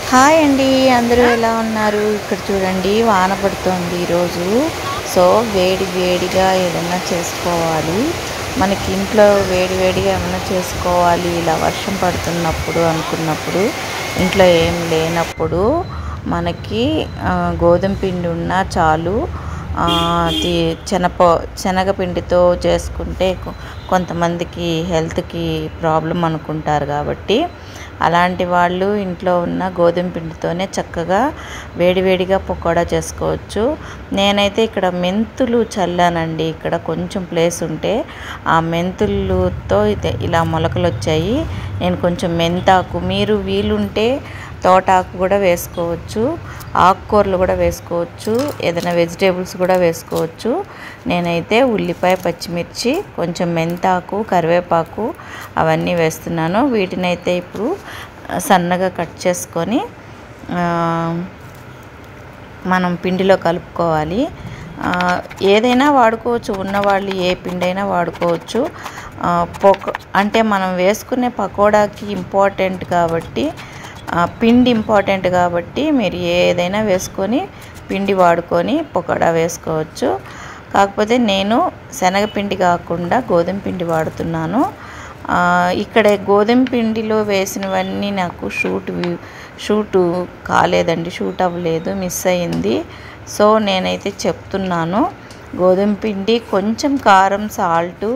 hi అండి అందరూ ఎలా ఉన్నారు ఇక్కడ చూడండి వాన పడుతోంది ఈరోజు సో వేడి వేడిగా ఏదైనా చేసుకోవాలి మనకి ఇంట్లో వేడి వేడిగా ఏమైనా చేసుకోవాలి ఇలా వర్షం పడుతున్నప్పుడు అనుకున్నప్పుడు ఇంట్లో ఏం లేనప్పుడు మనకి ఆ, గోధుమ పిండి ఉన్నా చాలు ఆ, అది శనప శనగపిండితో చేసుకుంటే కొ- కొంతమందికి హెల్త్కి ప్రాబ్లం అనుకుంటారు కాబట్టి అలాంటి వాళ్ళు ఇంట్లో ఉన్న గోధుమ పిండితోనే చక్కగా వేడివేడిగా పకోడా చేసుకోవచ్చు నేనైతే ఇక్కడ మెంతులు చల్లానండి ఇక్కడ కొంచెం ప్లేస్ ఉంటే ఆ మెంతులతో ఇది ఇలా మొలకలు వచ్చాయి నేను కొంచెం మెంతాకు మీరు వీలుంటే తోటాకు కూడా వేసుకోవచ్చు ఆకుకూరలు కూడా వేసుకోవచ్చు ఏదైనా వెజిటేబుల్స్ కూడా వేసుకోవచ్చు నేనైతే ఉల్లిపాయ పచ్చిమిర్చి కొంచెం మెంతాకు కరివేపాకు అవన్నీ వేస్తున్నాను వీటినైతే ఇప్పుడు ఆ, సన్నగా కట్ చేసుకొని ఆ, మనం పిండిలో కలుపుకోవాలి ఆ, ఏదైనా వాడుకోవచ్చు ఉన్నవాళ్ళు ఏ పిండి అయినా వాడుకోవచ్చు ఆ, పొక అంటే మనం వేసుకునే పకోడాకి ఇంపార్టెంట్ కాబట్టి ఆ, పిండి ఇంపార్టెంట్ కాబట్టి మీరు ఏదైనా వేసుకొని పిండి వాడుకొని పకోడా వేసుకోవచ్చు కాకపోతే నేను శనగపిండి కాకుండా గోధుమ పిండి వాడుతున్నాను ఆ, ఇక్కడ గోధుమ పిండిలో వేసినవన్నీ నాకు షూట్ వి- షూటు కాలేదండి షూట్ అవ్వలేదు మిస్ అయ్యింది సో నేనైతే చెప్తున్నాను గోధుమ పిండి కొంచెం కారం సాల్టు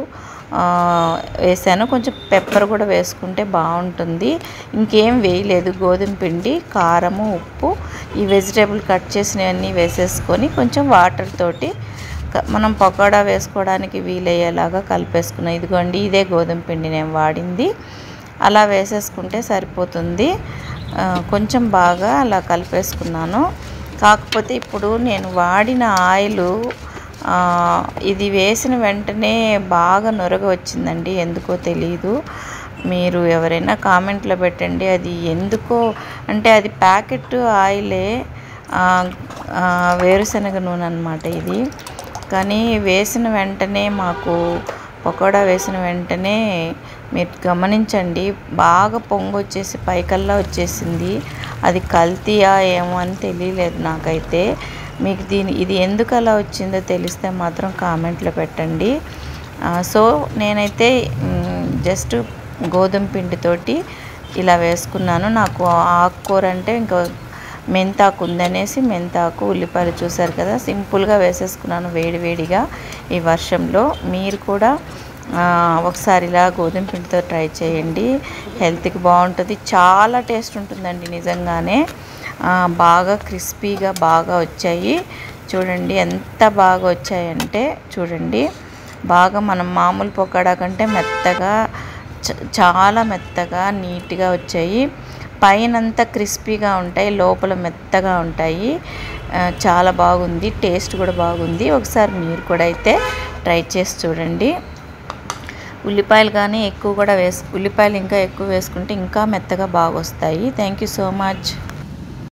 వేసాను కొంచెం పెప్పర్ కూడా వేసుకుంటే బాగుంటుంది ఇంకేం వేయలేదు గోధుమ పిండి కారము ఉప్పు ఈ వెజిటేబుల్ కట్ చేసినవన్నీ వేసేసుకొని కొంచెం వాటర్ తోటి క- మనం పకోడా వేసుకోవడానికి వీలయ్యేలాగా కలిపేసుకున్నాం ఇదిగోండి ఇదే గోధుమ పిండి నేను వాడింది అలా వేసేసుకుంటే సరిపోతుంది ఆ, కొంచెం బాగా అలా కలిపేసుకున్నాను కాకపోతే ఇప్పుడు నేను వాడిన ఆయిల్ ఆ, ఇది వేసిన వెంటనే బాగా నొరగ వచ్చిందండి ఎందుకో తెలీదు మీరు ఎవరైనా కామెంట్లో పెట్టండి అది ఎందుకో అంటే అది ప్యాకెట్ ఆయిలే ఆ, ఆ, వేరుశనగ నూనె అనమాట ఇది కానీ వేసిన వెంటనే మాకు పకోడా వేసిన వెంటనే మీరు గమనించండి బాగా పొంగు వచ్చేసి పైకల్లా వచ్చేసింది అది కల్తీయా ఏమో అని తెలియలేదు నాకైతే మీకు దీని ఇది ఎందుకు అలా వచ్చిందో తెలిస్తే మాత్రం కామెంట్లో పెట్టండి ఆ, సో నేనైతే మ్, జస్ట్ గోధుమ పిండితోటి ఇలా వేసుకున్నాను నాకు ఆకుకూర అంటే ఇంకా మెంతాకు ఉందనేసి మెంతాకు ఉల్లిపాయలు చూసారు కదా సింపుల్గా వేసేసుకున్నాను వేడివేడిగా ఈ వర్షంలో మీరు కూడా ఆ, ఒకసారి ఇలా గోధుమ పిండితో ట్రై చేయండి హెల్త్కి బాగుంటుంది చాలా టేస్ట్ ఉంటుందండి నిజంగానే ఆ, బాగా క్రిస్పీగా బాగా వచ్చాయి చూడండి ఎంత బాగా వచ్చాయంటే చూడండి బాగా మనం మామూలు పకోడా కంటే మెత్తగా చ- చాలా మెత్తగా నీట్గా వచ్చాయి పైనంతా క్రిస్పీగా ఉంటాయి లోపల మెత్తగా ఉంటాయి ఆ, చాలా బాగుంది టేస్ట్ కూడా బాగుంది ఒకసారి మీరు కూడా అయితే ట్రై చేసి చూడండి ఉల్లిపాయలు కానీ ఎక్కువ కూడా వేసు ఉల్లిపాయలు ఇంకా ఎక్కువ వేసుకుంటే ఇంకా మెత్తగా బాగా వస్తాయి థ్యాంక్ యూ సో మచ్